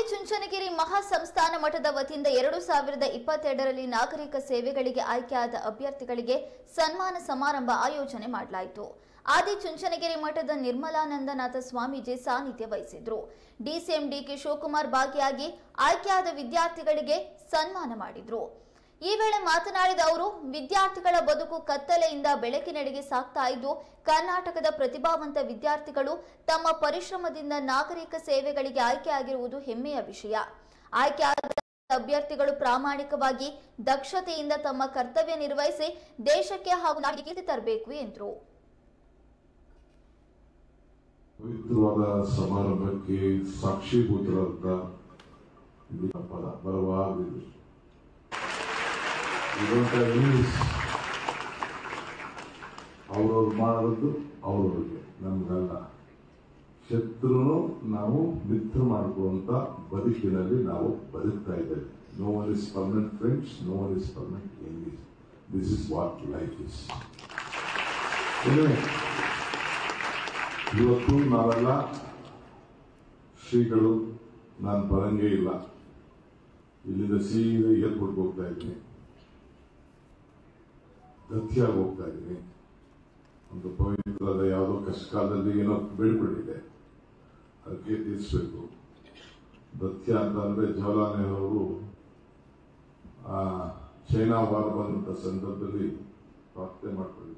ಆದಿಚುಂಚನಗಿರಿ ಮಹಾಸಂಸ್ಥಾನ ಮಠದ ವತಿಯಿಂದ ಎರಡು ಸಾವಿರದ ಇಪ್ಪತ್ತೆರಡರಲ್ಲಿ ನಾಗರಿಕ ಸೇವೆಗಳಿಗೆ ಆಯ್ಕೆಯಾದ ಅಭ್ಯರ್ಥಿಗಳಿಗೆ ಸನ್ಮಾನ ಸಮಾರಂಭ ಆಯೋಜನೆ ಮಾಡಲಾಯಿತು ಆದಿಚುಂಚನಗಿರಿ ಮಠದ ನಿರ್ಮಲಾನಂದನಾಥ ಸ್ವಾಮೀಜಿ ಸಾನ್ನಿಧ್ಯ ವಹಿಸಿದ್ರು ಡಿಸಿಎಂ ಡಿಕೆ ಶಿವಕುಮಾರ್ ಭಾಗಿಯಾಗಿ ಆಯ್ಕೆಯಾದ ವಿದ್ಯಾರ್ಥಿಗಳಿಗೆ ಸನ್ಮಾನ ಮಾಡಿದ್ರು ಈ ವೇಳೆ ಮಾತನಾಡಿದ ಅವರು ವಿದ್ಯಾರ್ಥಿಗಳ ಬದುಕು ಕತ್ತಲೆಯಿಂದ ಬೆಳಕಿನೆಡೆಗೆ ಸಾಗ್ತಾ ಇದ್ದು ಕರ್ನಾಟಕದ ಪ್ರತಿಭಾವಂತ ವಿದ್ಯಾರ್ಥಿಗಳು ತಮ್ಮ ಪರಿಶ್ರಮದಿಂದ ನಾಗರಿಕ ಸೇವೆಗಳಿಗೆ ಆಯ್ಕೆಯಾಗಿರುವುದು ಹೆಮ್ಮೆಯ ವಿಷಯ ಆಯ್ಕೆಯಾದ ಅಭ್ಯರ್ಥಿಗಳು ಪ್ರಾಮಾಣಿಕವಾಗಿ ದಕ್ಷತೆಯಿಂದ ತಮ್ಮ ಕರ್ತವ್ಯ ನಿರ್ವಹಿಸಿ ದೇಶಕ್ಕೆ ಹಾಗೂ ನಾಡಿಗೆ ಕೀರ್ತಿ ತರಬೇಕು ಎಂದರು ಪವಿತ್ರವಾದ ಸಮಾರಂಭಕ್ಕೆ ಸಾಕ್ಷೀಭೂತರಾದ ಇಲ್ಲಿ ಪದ ಬಲವಾಗಿದೆ ಇದೊಂಥ ಇಂಗ್ಲಿಷ್ ಅವ್ರವ್ರು ಮಾಡೋದು ಅವ್ರವ್ರಿಗೆ ನಮ್ಗಲ್ಲ ಶತ್ರುನು ನಾವು ಮಿತ್ರ ಮಾಡಿಕೊಳ್ಳುವಂತ ಬದುಕಿನಲ್ಲಿ ನಾವು ಬದುಕ್ತಾ ಇದ್ದೇವೆ no one is permanent friends no one is permanent English this is what life is ಇವತ್ತು ನಾವೆಲ್ಲ ಶ್ರೀಗಳು ನಾನು ಬರಂಗೇ ಇಲ್ಲ ಇಲ್ಲಿಂದ ಸೀದಾ ಏರ್ಪೋರ್ಟ್ ಹೋಗ್ತಾ ಇದ್ದೀನಿ ಗತಿಯಾಗಿ ಹೋಗ್ತಾ ಇದ್ದೀನಿ ಒಂದು ಪವಿತ್ರದ ಯಾವುದೋ ಕಷ್ಟ ಕಾಲದಲ್ಲಿ ಏನೋ ಬೀಳ್ಬಿಟ್ಟಿದೆ ಅದಕ್ಕೆ ತೀರಿಸಬೇಕು ದತ್ಯ ಅಂತ ಅಂದ್ರೆ ಜವಾಹರ್ಲಾಲ್ ನೆಹರು ಆ ಚೈನಾ ವಾರ್ ಬಂದಂತ ಸಂದರ್ಭದಲ್ಲಿ ಪ್ರಾರ್ಥನೆ ಮಾಡ್ಕೊಂಡಿದ್ರು